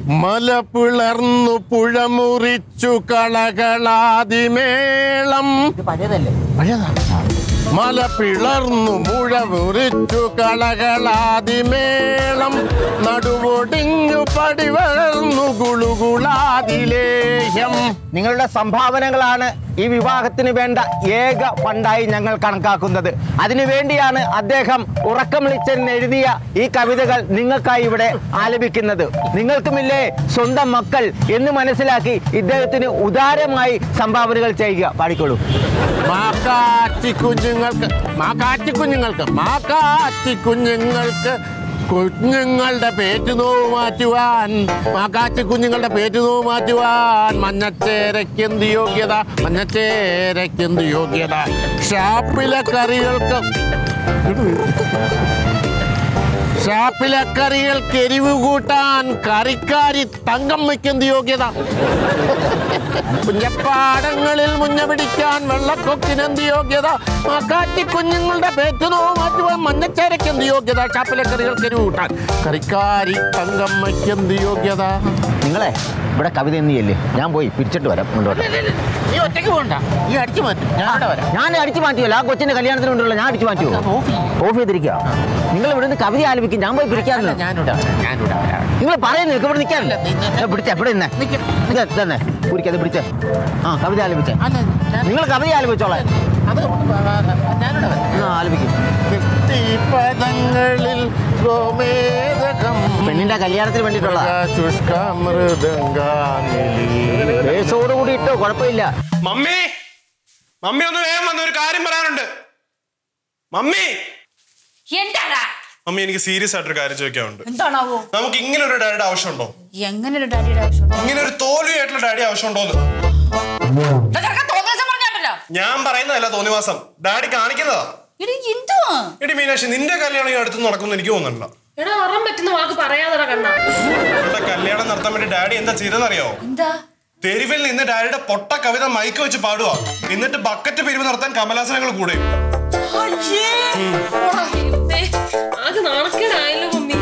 മല പിളർന്നു പുഴ മുറിച്ചു കളകളാതിമേളം പഴയതാ മല പിളർന്നു മുഴ മുറിച്ചു കളകളാതിമേളം നടുവൊടിഞ്ഞു പടിവളർന്നു ഗുളുകുളാതിലേഹ്യം നിങ്ങളുടെ സംഭാവനകളാണ് ഈ വിവാഹത്തിന് വേണ്ട ഏക ഫണ്ടായി ഞങ്ങൾ കണക്കാക്കുന്നത് അതിനുവേണ്ടിയാണ് അദ്ദേഹം ഉറക്കം വിളിച്ചെന്ന് എഴുതിയ ഈ കവിതകൾ നിങ്ങൾക്കായി ഇവിടെ ആലപിക്കുന്നത് നിങ്ങൾക്കുമില്ലേ സ്വന്തം മക്കൾ എന്ന് മനസ്സിലാക്കി ഇദ്ദേഹത്തിന് ഉദാരമായി സംഭാവനകൾ ചെയ്യുക പാടിക്കോളൂ മാക്കാച്ചി കുഞ്ഞുങ്ങൾക്ക് മാക്കാച്ചി കുഞ്ഞുങ്ങൾക്ക് മാക്കാച്ചി കുഞ്ഞുങ്ങൾക്ക് കുഞ്ഞുങ്ങളുടെ പേറ്റ് നോവ് മാറ്റുവാൻ മാക്കാച്ചി കുഞ്ഞുങ്ങളുടെ പേറ്റ് നോവ് മാറ്റുവാൻ മഞ്ഞച്ചേരയ്ക്ക് എന്ത് യോഗ്യത മഞ്ഞച്ചേരയ്ക്ക് എന്ത് യോഗ്യത ഷാപ്പിലെ കറികൾക്ക് ഷാപ്പിലെ കറികൾക്ക് എരിവ് കൂട്ടാൻ കറിക്കാരി തങ്കമ്മയ്ക്ക് എന്ത് യോഗ്യത കുഞ്ഞപ്പാടങ്ങളിൽ മുഞ്ഞ പിടിക്കാൻ വെള്ളക്കൊക്കിന് എന്ത് യോഗ്യത മാക്കാറ്റി കുഞ്ഞുങ്ങളുടെ പേറ്റുനോ മാറ്റുവാൻ മഞ്ഞച്ചേരയ്ക്ക് എന്ത് യോഗ്യത ഷാപ്പിലെ കറികൾക്ക് എരിവ് കൂട്ടാൻ കറിക്കാരി തങ്കമ്മയ്ക്ക് എന്ത് യോഗ്യത നിങ്ങളെ ഇവിടെ കവിത എന്ന് ചെല്ല് ഞാൻ പോയി പിരിച്ചിട്ട് വരാം മുന്നോട്ട് ഈ ഒറ്റയ്ക്ക് പോകണ്ട ഈ അടിച്ചു മാറ്റും ഞാൻ ഇവിടെ വരാം ഞാൻ അടിച്ചു മാറ്റിയല്ലോ ആ കൊച്ചിന്റെ കല്യാണത്തിന് വേണ്ടിയുള്ള ഞാൻ അടിച്ചു മാറ്റുമോ ഓഫ് ചെയ്തിരിക്കുക നിങ്ങൾ ഇവിടെ നിന്ന് കവിത ആലപിക്കും ഞാൻ പോയി പിടിക്കാറില്ല ഞാനിവിടെ വരാം ഞാനിവിടെ വരാം നിങ്ങൾ പറയുന്നു ഇവിടെ നിൽക്കാറില്ല പിടിച്ച എവിടെ നിന്നേ ഇത് തന്നെ കുരിക്കത് പിടിച്ചേ ആ കവിത ആലപിച്ചേ അല്ല ഞാൻ നിങ്ങൾ കവിത ആലപിച്ചോളാം അത് ഞാനിവിടെ വരാം എന്നാ ആലപിക്കും പദങ്ങളിൽ ഗോമേതകം പെണ്ണിന്റെ കല്യാണത്തിന് വേണ്ടിയിട്ടുള്ള ശുഷ്കമൃദംഗാനിലി കേസോടുകൂടി ഇട്ടോ കുഴപ്പമില്ല മമ്മി മമ്മി ഒന്ന് വേഗം വന്ന ഒരു കാര്യം പറയാനുണ്ട് മമ്മി എന്താടാ മമ്മി എനിക്ക് സീരിയസ് ആയിട്ടൊരു കാര്യം ചോദിക്കാനുണ്ട് എന്താണാവോ നമുക്ക് ഇങ്ങനെ ഒരു ഡാഡിയുടെ ആവശ്യമുണ്ടോ എങ്ങനെ ഒരു ഡാഡിയുടെ ആവശ്യമുണ്ടോ ഇങ്ങനെ ഒരു തോൽവിയായിട്ടുള്ള ഡാഡി ആവശ്യമുണ്ടോന്ന് തോന്നിയ പറഞ്ഞാണ്ടല്ലോ ഞാൻ പറയുന്നതല്ല തോന്നിവാസം ഡാഡി കാണിക്കുന്നതാ ഇടി എന്തുവാ എടി മീനാക്ഷി നിന്റെ കല്യാണം ഈ അടുത്ത് നടക്കുമെന്ന് എനിക്ക് തോന്നുന്നില്ല എടാ അറം പറ്റുന്ന വാക്ക് പറയാതെടാ കണ്ണ അവളുടെ കല്യാണം നടത്താൻ വേണ്ടി ഡാഡി എന്താ ചെയ്തെന്നറിയോ എന്താ തെരുവിൽ നിന്ന് ഡാഡിയുടെ പൊട്ട കവിത മൈക്ക് വെച്ച് പാടുക എന്നിട്ട് ബക്കറ്റ് പിരിവ് നടത്താൻ കമലാസനങ്ങൾ കൂടെ ആകെ നാണക്കേടായല്ലോ മമ്മി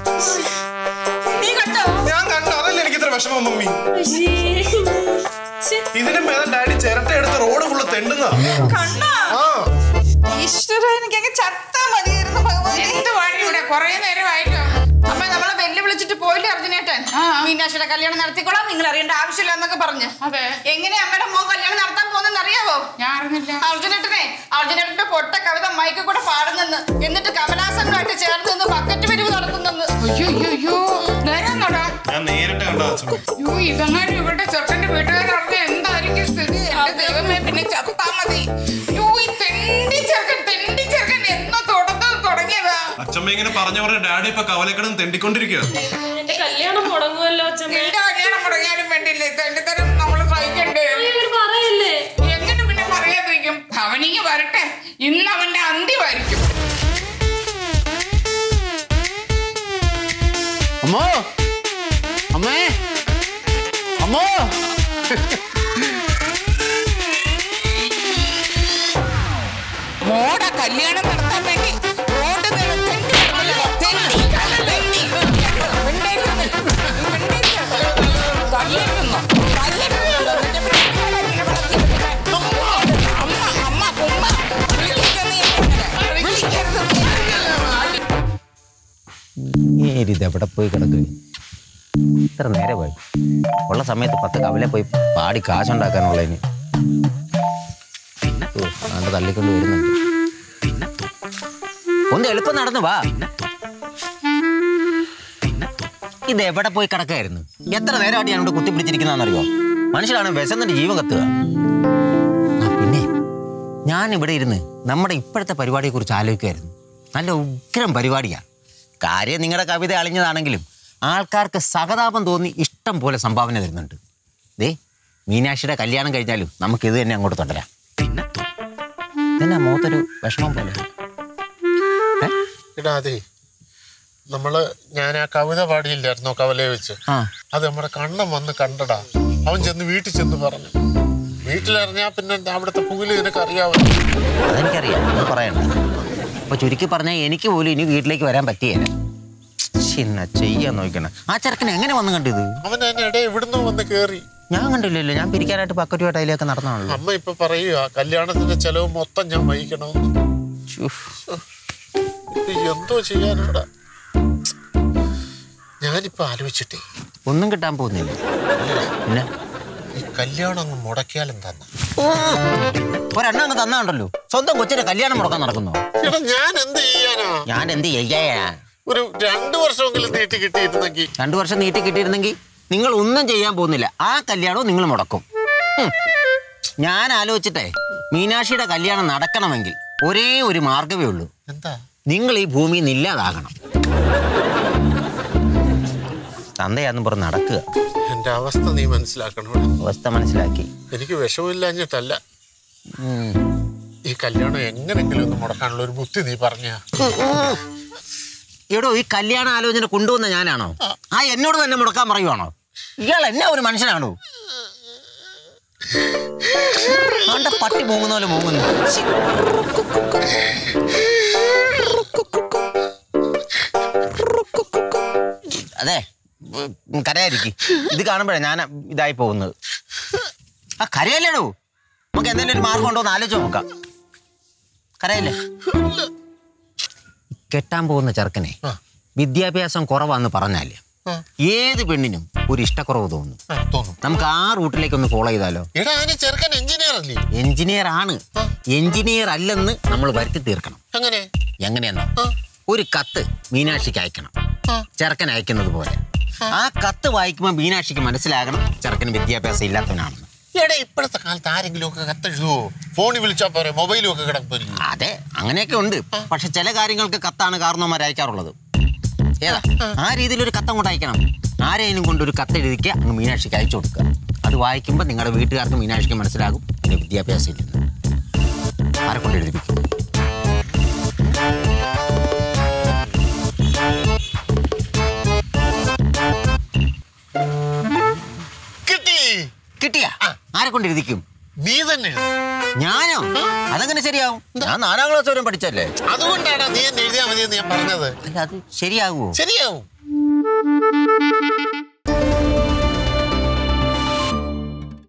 നീ കണ്ടോ ഞാൻ കണ്ടു അതല്ലേ എനിക്ക് ഇത്ര വിഷമം മമ്മി അയ്യേ. ഛെ, ഇതിനും ഭേദം ഡാഡി ചിരട്ട എടുത്ത് റോഡ് ഫുള്ള് തെണ്ടുന്ന കണ്ണാ ആ ഈശ്വര എനിക്ക് അങ്ങ് ചത്താ മതിയായിരുന്നു ഭഗവാൻ എന്ത് വഴി ഇവിടെ കൊറേ നേരമായിട്ട് അമ്മ നമ്മളെ വെല്ലു വിളിച്ചിട്ട് പോയില്ലേ അർജുനേട്ടൻ മീനാക്ഷിയുടെ കല്യാണം നടത്തിക്കോളാം നിങ്ങൾ അറിയേണ്ട ആവശ്യമില്ല എന്നൊക്കെ പറഞ്ഞ് അതെ. എങ്ങനെ അമ്മയുടെ മോൻ കല്യാണം നടത്താൻ പോകുന്നെന്ന് അറിയാവോ ഞാൻ അറിഞ്ഞില്ല അർജുനേട്ടനെ അർജുനേട്ടന്റെ പൊട്ട കവിത മൈക്ക് കൂടെ പാടുന്നെന്ന് എന്നിട്ട് കമലാസനുമായിട്ട് ചേർന്ന് നിന്ന് ബക്കറ്റ് പിരിവ് നടത്തുന്നെന്ന് അയ്യോ അയ്യോ അയ്യോ നേരാന്നോടാ ഞാൻ നേരിട്ട് കണ്ട അച്ഛൻ അയ്യോ ഇതെങ്ങാനും ഇവരുടെ ചെറുക്കന്റെ വീട്ടുകാർ അറിഞ്ഞ എന്തായിരിക്കും സ്ഥിതി എന്റെ ദൈവമേ പിന്നെ ചത്താ മതി അയ്യോ ഈ തെണ്ടി ചെറുക്കൻ തെണ്ടി ചെറുക്കൻ എന്നോ തുടക്കം തുടങ്ങിയതാ അച്ഛമ്മ ഇങ്ങനെ പറഞ്ഞ പറഞ്ഞ ഡാഡി ഇപ്പൊ കവലക്കടം തെണ്ടിക്കൊണ്ടിരിക്കുക എന്റെ കല്യാണം മുടങ്ങുമല്ലോ അച്ഛമ്മേ നിന്റെ കല്യാണം മുടങ്ങിയാലും വേണ്ടില്ലേ തെണ്ടിത്തരം നമ്മൾ സഹിക്കണ്ടേ ഇവര് പറയില്ലേ എങ്ങനെ പിന്നെ പറയാതിരിക്കും അവനിങ്ങ് വരട്ടെ ഇന്ന് അവന്റെ അന്ത്യമായിരിക്കും അമ്മോ അമ്മേ അമ്മോ മോടെ കല്യാണം നടത്താൻ വേണ്ടി റോഡ് തെണ്ടി കിടന്നല്ലോ. തെണ്ടി, തെണ്ടി. മിണ്ടരുത്. മിണ്ടരുത്. കല്ലെടുക്കുന്നു. കല്ലെടുക്കുന്നു. നിന്റെ വീട്ടുകാരെ ഇങ്ങനെ വളർത്തിയെടുക്കണേ. അമ്മ, അമ്മ, ഉമ്മ. വിളിക്കരുത് നീ എന്നെ. വിളിക്കരുത് നീ. ഇത് എവിടെ പോയി കിടക്കുക ഇത്ര നേരമായി ഉള്ള സമയത്ത് പത്ത് കവലെ പോയി പാടി കാശുണ്ടാക്കാനുള്ളതിന് ഓ, ആണ്ട് തള്ളിക്കൊണ്ട് വരുന്നുണ്ട് ഒന്ന് എളുപ്പം നടന്നു വാ ഇത് എവിടെ പോയി കിടക്കായിരുന്നു എത്ര നേരമായിട്ട് ഞാൻ ഇവിടെ കുത്തിപ്പിടിച്ചിരിക്കുന്നറിയോ മനുഷ്യരാണ് വിശന്നിട്ട് ജീവൻ കത്തുക ആ, പിന്നെ ഞാൻ ഇവിടെ ഇരുന്ന് നമ്മുടെ ഇപ്പോഴത്തെ പരിപാടിയെ കുറിച്ച് ആലോചിക്കുമായിരുന്നു നല്ല ഉഗ്രം പരിപാടിയാ കാര്യം നിങ്ങളുടെ കവിത അളിഞ്ഞതാണെങ്കിലും ആൾക്കാർക്ക് സഹതാപം തോന്നി ഇഷ്ടം പോലെ സംഭാവന തരുന്നുണ്ട് ദേ മീനാക്ഷിയുടെ കല്യാണം കഴിഞ്ഞാലും നമുക്ക് ഇത് തന്നെ അങ്ങോട്ട് തുടരാം ഇതെന്നാ മുഖത്തൊരു വിഷമം പോലെ ഏ? എടാ അതെ നമ്മള് ഞാൻ ആ കവിത പാടിയില്ലായിരുന്നോ കവലയെ വെച്ച് ആ അത് നമ്മുടെ കണ്ണം വന്ന് കണ്ടടാ അവൻ ചെന്ന് വീട്ടിൽ ചെന്ന് പറഞ്ഞു വീട്ടിലിറങ്ങിയാ പിന്നെ എന്താ അവിടുത്തെ പുകില് നിനക്ക് അറിയാമല്ലോ അതെനിക്കറിയാം അത് പറയണ്ട അപ്പൊ ചുരുക്കി പറഞ്ഞാൽ എനിക്ക് പോലും ഇനി വീട്ടിലേക്ക് വരാൻ പറ്റിയേനെ എന്നാ ചെയ്യാൻ നോക്കണം ആ ചെറുക്കനെ എങ്ങനെ വന്ന് കണ്ടത് അവൻ എന്നെ ഇടയിൽ എവിടുന്നോ വന്ന് കേറി ഞാൻ കണ്ടില്ലല്ലോ ഞാൻ പിരിക്കാനായിട്ട് പക്കറ്റുമായിട്ട് അതിലേക്ക് നടന്നാണല്ലോ അമ്മ ഇപ്പൊ പറയുക കല്യാണത്തിന്റെ ചെലവ് മൊത്തം ഞാൻ വഹിക്കണോ ഇത് എന്തോ ചെയ്യാനാടാ ഞാനിപ്പോ ആലോചിച്ചിട്ടേ ഒന്നും കിട്ടാൻ പോകുന്നില്ല പിന്നെ ഈ കല്യാണം അങ്ങ് മുടക്കിയാലും തന്നെ ഒരെണ്ണം അങ്ങ് തന്നാണ്ടല്ലോ സ്വന്തം കൊച്ചിന്റെ കല്യാണം മുടക്കാൻ നടക്കുന്നു എടാ ഞാൻ എന്ത് ചെയ്യാനാ ഞാൻ എന്ത് ചെയ്യാ ഒരു രണ്ടു വർഷമെങ്കിലും നീട്ടി കിട്ടിയിരുന്നെങ്കിൽ രണ്ടു വർഷം നീട്ടി കിട്ടിയിരുന്നെങ്കിൽ നിങ്ങൾ ഒന്നും ചെയ്യാൻ പോകുന്നില്ല ആ കല്യാണവും നിങ്ങൾ മുടക്കും ഹും. ഞാൻ ആലോചിച്ചിട്ടേ മീനാക്ഷിയുടെ കല്യാണം നടക്കണമെങ്കിൽ ഒരേ ഒരു മാർഗമേ ഉള്ളൂ എന്താ നിങ്ങൾ ഈ ഭൂമിയിൽ നിന്ന് ഇല്ലാതാകണം തന്തയാന്നും പറഞ്ഞ് നടക്കുക എന്റെ അവസ്ഥ നീ മനസ്സിലാക്കണോടാ അവസ്ഥ മനസ്സിലാക്കി എനിക്ക് വിഷമില്ലാഞ്ഞിട്ടല്ല ഉം. ഈ കല്യാണം എങ്ങനെങ്കിലും ഒന്ന് മുടക്കാനുള്ള ഒരു ബുദ്ധി നീ പറഞ്ഞ എടോ ഈ കല്യാണ ആലോചന കൊണ്ടുവന്ന ഞാനാണോ ആ എന്നോട് തന്നെ മുടക്കാൻ പറയുവാണോ ഇയാൾ എന്നാ ഒരു മനുഷ്യനാണോ ആണ്ട പട്ടി മൂങ്ങുന്ന പോലെ മൂങ്ങുന്നു ശ്ശി. അതെ ഉം, കരയായിരിക്കും ഇത് കാണുമ്പോഴേ ഞാൻ ഇതായി പോകുന്നത് ആ കരയല്ലേടോ നമുക്ക് എന്തെങ്കിലും ഒരു മാർഗം ഉണ്ടോ എന്ന് ആലോചിച്ച് നോക്കാം കരയല്ലേ കെട്ടാൻ പോകുന്ന ചെറുക്കനെ ആ. വിദ്യാഭ്യാസം കുറവാന്ന് പറഞ്ഞാല് ആ. ഏത് പെണ്ണിനും ഒരു ഇഷ്ടക്കുറവ് തോന്നും ആ, തോന്നും നമുക്ക് ആ റൂട്ടിലേക്ക് ഒന്ന് ഫോളോ ചെയ്താലോ എടാ അതിന് ചെറുക്കൻ എഞ്ചിനീയർ അല്ലേ എഞ്ചിനീയർ ആണ് ആ. എഞ്ചിനീയർ അല്ലെന്ന് നമ്മൾ വരുത്തി തീർക്കണം എങ്ങനെ എങ്ങനെയെന്നോ ആ. ഒരു കത്ത് മീനാക്ഷിക്ക് അയക്കണം ആ. ചെറുക്കൻ അയക്കുന്നത് പോലെ ആ കത്ത് വായിക്കുമ്പോൾ മീനാക്ഷിക്ക് മനസ്സിലാകണം ചെറുക്കന് വിദ്യാഭ്യാസം ഇല്ലാത്തവനാണെന്ന് എടാ ഇപ്പോഴത്തെ കാലത്ത് ആരെങ്കിലും ഒക്കെ കത്തെഴുതുവോ ഫോണിൽ വിളിച്ചാ പോരെ മൊബൈലും ഒക്കെ കിടക്കില്ല അതെ അങ്ങനെയൊക്കെ ഉണ്ട് പക്ഷെ ചില കാര്യങ്ങൾക്ക് കത്താണ് കാരണവന്മാർ അയക്കാറുള്ളത് ഏതാ ആ രീതിയിൽ ഒരു കത്ത് അങ്ങോട്ട് അയക്കണം ആരെയും കൊണ്ട് ഒരു കത്ത് എഴുതിക്കുക അങ്ങ് മീനാക്ഷിക്ക് അയച്ചു കൊടുക്കുക അത് വായിക്കുമ്പോൾ നിങ്ങളുടെ വീട്ടുകാർക്ക് മീനാക്ഷിക്ക് മനസ്സിലാകും ഇതിന് വിദ്യാഭ്യാസം ഇല്ലെന്ന് ആരെ കൊണ്ട് എഴുതിപ്പിക്കും കിട്ടി കിട്ടിയാ ആരെ കൊണ്ട് എഴുതിക്കും നീ തന്നെ എഴുത്. ഞാനോ അതെങ്ങനെ ശരിയാവും ഞാൻ നാലാം ക്ലാസ് വരെ പഠിച്ചല്ലേ അതുകൊണ്ടാണ് നീ എന്നെ എഴുതിയാ മതിയെന്ന് ഞാൻ പറഞ്ഞത് അല്ല അത് ശരിയാകുമോ ശരിയാവും